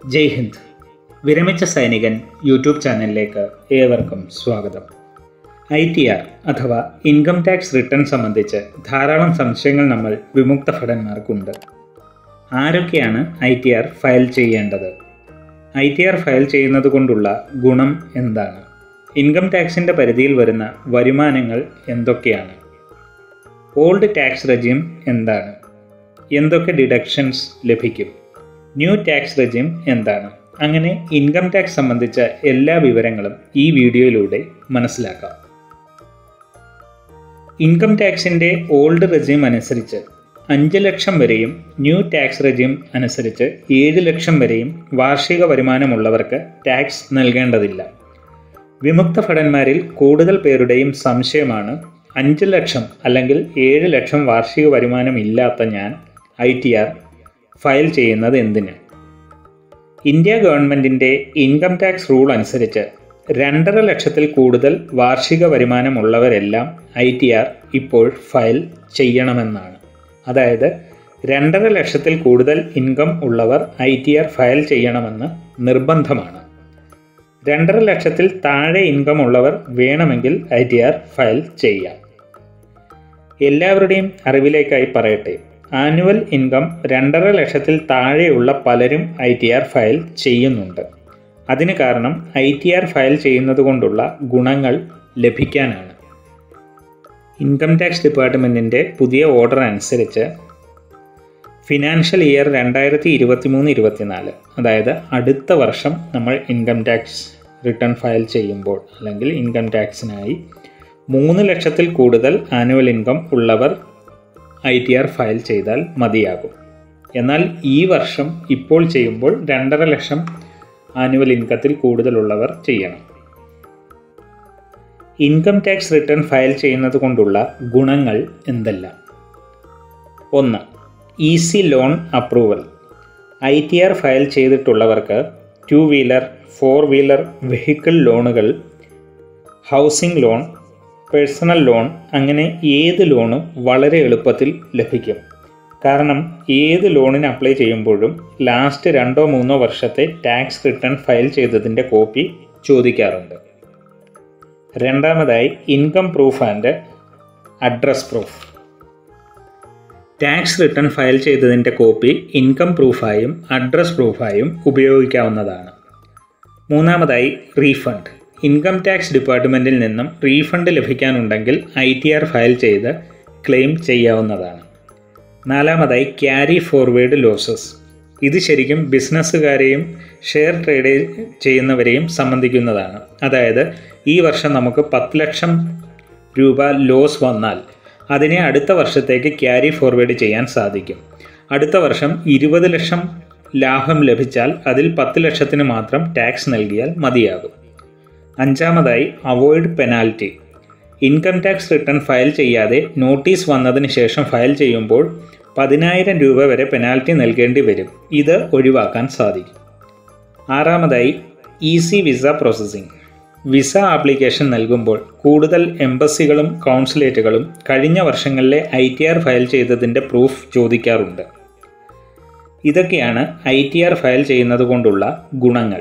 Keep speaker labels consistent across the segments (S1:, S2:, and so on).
S1: ജയ് ഹിന്ദ് വിരമിച്ച സൈനികൻ യൂട്യൂബ് ചാനലിലേക്ക് ഏവർക്കും സ്വാഗതം ഐ ടി ആർ അഥവാ ഇൻകം ടാക്സ് റിട്ടേൺ സംബന്ധിച്ച് ധാരാളം സംശയങ്ങൾ നമ്മൾ വിമുക്ത ഭടന്മാർക്കുണ്ട് ആരൊക്കെയാണ് ഐ ടി ആർ ഫയൽ ചെയ്യേണ്ടത് ഐ ടി ആർ ഫയൽ ചെയ്യുന്നത് കൊണ്ടുള്ള ഗുണം എന്താണ് ഇൻകം ടാക്സിൻ്റെ പരിധിയിൽ വരുന്ന വരുമാനങ്ങൾ എന്തൊക്കെയാണ് ഓൾഡ് ടാക്സ് റെജിം എന്താണ് എന്തൊക്കെ ഡിഡക്ഷൻസ് ലഭിക്കും ന്യൂ ടാക്സ് റെജിം എന്താണ് അങ്ങനെ ഇൻകം ടാക്സ് സംബന്ധിച്ച എല്ലാ വിവരങ്ങളും ഈ വീഡിയോയിലൂടെ മനസ്സിലാക്കാം ഇൻകം ടാക്സിൻ്റെ ഓൾഡ് റെജിം അനുസരിച്ച് അഞ്ച് ലക്ഷം വരെയും ന്യൂ ടാക്സ് റെജിം അനുസരിച്ച് ഏഴ് ലക്ഷം വരെയും വാർഷിക വരുമാനമുള്ളവർക്ക് ടാക്സ് നൽകേണ്ടതില്ല വിമുക്ത ഭടന്മാരിൽ കൂടുതൽ പേരുടെയും സംശയമാണ് അഞ്ച് ലക്ഷം അല്ലെങ്കിൽ ഏഴ് ലക്ഷം വാർഷിക വരുമാനം ഇല്ലാത്ത ഞാൻ ഐ ടി ആർ ഫയൽ ചെയ്യുന്നത് എന്തിന് ഇന്ത്യ ഗവൺമെൻറ്റിൻ്റെ ഇൻകം ടാക്സ് റൂൾ അനുസരിച്ച് രണ്ടര ലക്ഷത്തിൽ കൂടുതൽ വാർഷിക വരുമാനമുള്ളവരെല്ലാം ഐ ടി ആർ ഇപ്പോൾ ഫയൽ ചെയ്യണമെന്നാണ് അതായത് രണ്ടര ലക്ഷത്തിൽ കൂടുതൽ ഇൻകം ഉള്ളവർ ഐ ടി ആർ ഫയൽ ചെയ്യണമെന്ന് നിർബന്ധമാണ് രണ്ടര ലക്ഷത്തിൽ താഴെ ഇൻകം ഉള്ളവർ വേണമെങ്കിൽ ഐ ടി ആർ ഫയൽ ചെയ്യാം എല്ലാവരുടെയും അറിവിലേക്കായി പറയട്ടെ ആനുവൽ ഇൻകം രണ്ടര ലക്ഷത്തിൽ താഴെയുള്ള പലരും ഐ ടി ആർ ഫയൽ ചെയ്യുന്നുണ്ട് അതിന് കാരണം ഐ ടി ആർ ഫയൽ ചെയ്യുന്നത് കൊണ്ടുള്ള ഗുണങ്ങൾ ലഭിക്കാനാണ് ഇൻകം ടാക്സ് ഡിപ്പാർട്ട്മെൻറ്റിൻ്റെ പുതിയ ഓർഡർ അനുസരിച്ച് ഫിനാൻഷ്യൽ ഇയർ രണ്ടായിരത്തി ഇരുപത്തി മൂന്ന് ഇരുപത്തിനാല് അതായത് അടുത്ത വർഷം നമ്മൾ ഇൻകം ടാക്സ് റിട്ടേൺ ഫയൽ ചെയ്യുമ്പോൾ അല്ലെങ്കിൽ ഇൻകം ടാക്സിനായി മൂന്ന് ലക്ഷത്തിൽ കൂടുതൽ ആനുവൽ ഇൻകം ഉള്ളവർ ഐ ടി ആർ ഫയൽ ചെയ്താൽ മതിയാകും എന്നാൽ ഈ വർഷം ഇപ്പോൾ ചെയ്യുമ്പോൾ രണ്ടര ലക്ഷം ആനുവൽ ഇൻകത്തിൽ കൂടുതലുള്ളവർ ചെയ്യണം ഇൻകം ടാക്സ് റിട്ടേൺ ഫയൽ ചെയ്യുന്നത് കൊണ്ടുള്ള ഗുണങ്ങൾ എന്തെല്ലാം ഒന്ന് easy loan approval I T R file ചെയ്തിട്ടുള്ളവർക്ക് two wheeler four wheeler vehicle ലോണുകൾ ഹൗസിംഗ് ലോൺ പേഴ്സണൽ ലോൺ അങ്ങനെ ഏത് ലോണും വളരെ എളുപ്പത്തിൽ ലഭിക്കും കാരണം ഏത് ലോണിന് അപ്ലൈ ചെയ്യുമ്പോഴും ലാസ്റ്റ് രണ്ടോ മൂന്നോ വർഷത്തെ ടാക്സ് റിട്ടേൺ ഫയൽ ചെയ്തതിൻ്റെ കോപ്പി ചോദിക്കാറുണ്ട് രണ്ടാമതായി income proof and address proof tax return file ചെയ്തതിൻ്റെ കോപ്പി ഇൻകം പ്രൂഫായും അഡ്രസ് പ്രൂഫായും ഉപയോഗിക്കാവുന്നതാണ് മൂന്നാമതായി റീഫണ്ട് ഇൻകം ടാക്സ് ഡിപ്പാർട്ട്മെൻറ്റിൽ നിന്നും റീഫണ്ട് ലഭിക്കാനുണ്ടെങ്കിൽ ഐ ടി ആർ ഫയൽ ചെയ്ത് ക്ലെയിം ചെയ്യാവുന്നതാണ് നാലാമതായി ക്യാരി ഫോർവേഡ് ലോസസ് ഇത് ശരിക്കും ബിസിനസ്സുകാരെയും ഷെയർ ട്രേഡ് ചെയ്യുന്നവരെയും സംബന്ധിക്കുന്നതാണ് അതായത് ഈ വർഷം നമുക്ക് പത്ത് ലക്ഷം രൂപ ലോസ് വന്നാൽ അതിനെ അടുത്ത വർഷത്തേക്ക് ക്യാരി ഫോർവേഡ് ചെയ്യാൻ സാധിക്കും അടുത്ത വർഷം ഇരുപത് ലക്ഷം ലാഭം ലഭിച്ചാൽ അതിൽ പത്ത് ലക്ഷത്തിന് മാത്രം ടാക്സ് നൽകിയാൽ മതിയാകും അഞ്ചാമതായി avoid penalty income tax return file ചെയ്യാതെ നോട്ടീസ് വന്നതിന് ശേഷം ഫയൽ ചെയ്യുമ്പോൾ പതിനായിരം രൂപ വരെ പെനാൽറ്റി നൽകേണ്ടി വരും ഇത് ഒഴിവാക്കാൻ സാധിക്കും ആറാമതായി easy visa processing visa application നൽകുമ്പോൾ കൂടുതൽ എംബസികളും കൗൺസിലേറ്റുകളും കഴിഞ്ഞ വർഷങ്ങളിലെ ഐ ടി ആർ ഫയൽ ചെയ്തതിൻ്റെ പ്രൂഫ് ചോദിക്കാറുണ്ട് ഇതൊക്കെയാണ് ഐ ടി ആർ ഫയൽ ചെയ്യുന്നത് കൊണ്ടുള്ള ഗുണങ്ങൾ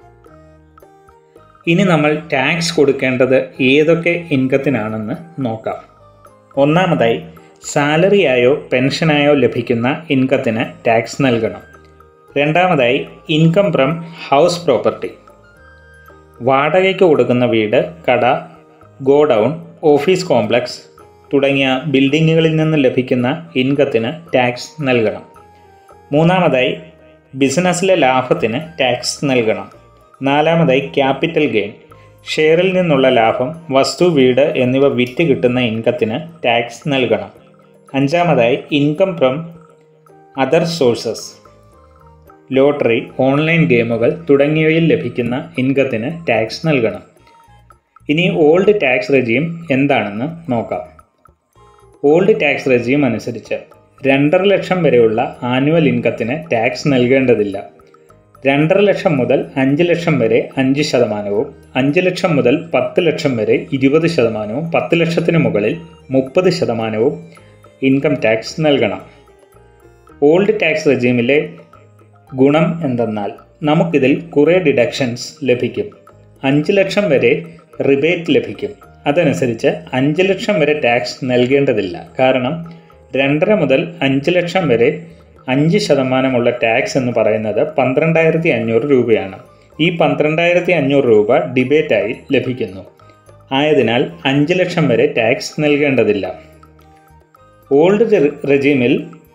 S1: ഇനി നമ്മൾ ടാക്സ് കൊടുക്കേണ്ടത് ഏതൊക്കെ ഇൻകത്തിനാണെന്ന് നോക്കാം ഒന്നാമതായി സാലറിയായോ പെൻഷനായോ ലഭിക്കുന്ന ഇൻകത്തിന് ടാക്സ് നൽകണം രണ്ടാമതായി ഇൻകം ഫ്രം ഹൗസ് പ്രോപ്പർട്ടി വാടകയ്ക്ക് കൊടുക്കുന്ന വീട് കട ഗോഡൗൺ ഓഫീസ് കോംപ്ലക്സ് തുടങ്ങിയ ബിൽഡിങ്ങുകളിൽ നിന്ന് ലഭിക്കുന്ന ഇൻകത്തിന് ടാക്സ് നൽകണം മൂന്നാമതായി ബിസിനസ്സിലെ ലാഭത്തിന് ടാക്സ് നൽകണം നാലാമതായി ക്യാപിറ്റൽ ഗെയിൻ ഷെയറിൽ നിന്നുള്ള ലാഭം വസ്തു വീട് എന്നിവ വിറ്റ് കിട്ടുന്ന ഇൻകത്തിന് ടാക്സ് നൽകണം അഞ്ചാമതായി income from other sources lottery online ഗെയിമുകൾ തുടങ്ങിയവയിൽ ലഭിക്കുന്ന ഇൻകത്തിന് ടാക്സ് നൽകണം ഇനി ഓൾഡ് ടാക്സ് റെജീം എന്താണെന്ന് നോക്കാം ഓൾഡ് ടാക്സ് റെജീം അനുസരിച്ച് രണ്ടര ലക്ഷം വരെയുള്ള ആനുവൽ ഇൻകത്തിന് ടാക്സ് നൽകേണ്ടതില്ല രണ്ടര ലക്ഷം മുതൽ അഞ്ച് ലക്ഷം വരെ അഞ്ച് ശതമാനവും അഞ്ച് ലക്ഷം മുതൽ പത്ത് ലക്ഷം വരെ ഇരുപത് ശതമാനവും പത്ത് ലക്ഷത്തിന് മുകളിൽ മുപ്പത് ശതമാനവും ഇൻകം ടാക്സ് നൽകണം ഓൾഡ് ടാക്സ് റെജീമിലെ ഗുണം എന്തെന്നാൽ നമുക്കിതിൽ കുറേ ഡിഡക്ഷൻസ് ലഭിക്കും അഞ്ച് ലക്ഷം വരെ റിബേറ്റ് ലഭിക്കും അതനുസരിച്ച് അഞ്ച് ലക്ഷം വരെ ടാക്സ് നൽകേണ്ടതില്ല കാരണം രണ്ടര മുതൽ അഞ്ച് ലക്ഷം വരെ അഞ്ച് ശതമാനമുള്ള ടാക്സ് എന്ന് പറയുന്നത് പന്ത്രണ്ടായിരത്തി അഞ്ഞൂറ് രൂപയാണ് ഈ പന്ത്രണ്ടായിരത്തി അഞ്ഞൂറ് രൂപ ഡിബേറ്റായി ലഭിക്കുന്നു ആയതിനാൽ അഞ്ച് ലക്ഷം വരെ ടാക്സ് നൽകേണ്ടതില്ല ഓൾഡ് റെജീമിൽ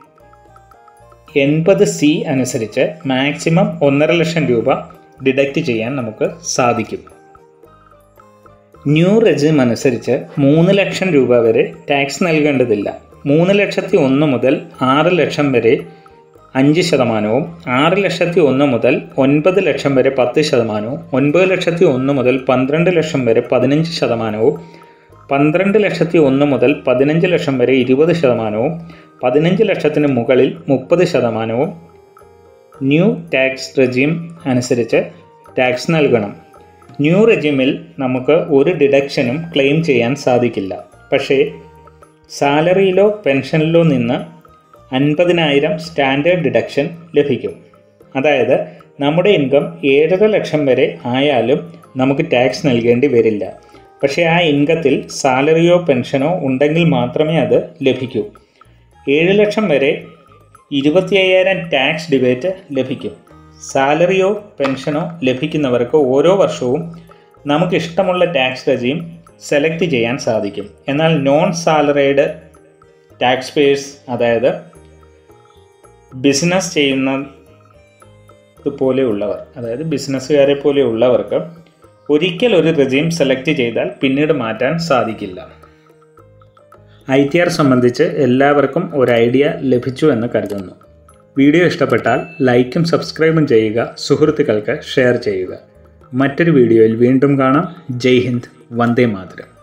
S1: എൺപത് സി അനുസരിച്ച് മാക്സിമം ഒന്നര ലക്ഷം രൂപ ഡിഡക്റ്റ് ചെയ്യാൻ നമുക്ക് സാധിക്കും ന്യൂ റെജിം അനുസരിച്ച് മൂന്ന് ലക്ഷം രൂപ വരെ ടാക്സ് നൽകേണ്ടതില്ല മൂന്ന് ലക്ഷത്തി ഒന്ന് മുതൽ ആറ് ലക്ഷം വരെ അഞ്ച് ശതമാനവും ആറ് ലക്ഷത്തി ഒന്ന് മുതൽ ഒൻപത് ലക്ഷം വരെ പത്ത് ശതമാനവും ഒൻപത് ലക്ഷത്തി ഒന്ന് മുതൽ പന്ത്രണ്ട് ലക്ഷം വരെ പതിനഞ്ച് ശതമാനവും പന്ത്രണ്ട് ലക്ഷത്തി ഒന്ന് മുതൽ പതിനഞ്ച് ലക്ഷം വരെ ഇരുപത് ശതമാനവും പതിനഞ്ച് ലക്ഷത്തിന് മുകളിൽ മുപ്പത് ശതമാനവും ന്യൂ ടാക്സ് റെജീം അനുസരിച്ച് ടാക്സ് നൽകണം ന്യൂ റെജിമിൽ നമുക്ക് ഒരു ഡിഡക്ഷനും ക്ലെയിം ചെയ്യാൻ സാധിക്കില്ല പക്ഷേ സാലറിയിലോ പെൻഷനിലോ നിന്ന് അൻപതിനായിരം സ്റ്റാൻഡേർഡ് ഡിഡക്ഷൻ ലഭിക്കും അതായത് നമ്മുടെ ഇൻകം ഏഴര ലക്ഷം വരെ ആയാലും നമുക്ക് ടാക്സ് നൽകേണ്ടി വരില്ല പക്ഷേ ആ ഇൻകത്തിൽ സാലറിയോ പെൻഷനോ ഉണ്ടെങ്കിൽ മാത്രമേ അത് ലഭിക്കൂ ഏഴ് ലക്ഷം വരെ ഇരുപത്തി അയ്യായിരം ടാക്സ് ഡിബേറ്റ് ലഭിക്കും സാലറിയോ പെൻഷനോ ലഭിക്കുന്നവർക്ക് ഓരോ വർഷവും നമുക്ക് ഇഷ്ടമുള്ള ടാക്സ് റെജീം സെലക്ട് ചെയ്യാൻ സാധിക്കും എന്നാൽ നോൺ സാലറൈഡ് ടാക്സ് പേഴ്സ് അതായത് ബിസിനസ് ചെയ്യുന്നത് പോലെയുള്ളവർ അതായത് ബിസിനസ്സുകാരെ പോലെയുള്ളവർക്ക് ഒരിക്കൽ ഒരു റെജീം സെലക്ട് ചെയ്താൽ പിന്നീട് മാറ്റാൻ സാധിക്കില്ല ഐ ടി ആർ സംബന്ധിച്ച് എല്ലാവർക്കും ഒരു ഐഡിയ ലഭിച്ചു എന്ന് കരുതുന്നു വീഡിയോ ഇഷ്ടപ്പെട്ടാൽ ലൈക്കും സബ്സ്ക്രൈബും ചെയ്യുക സുഹൃത്തുക്കൾക്ക് ഷെയർ ചെയ്യുക മറ്റൊരു വീഡിയോയിൽ വീണ്ടും കാണാം ജയ് ഹിന്ദ് വന്ദേ മാതരം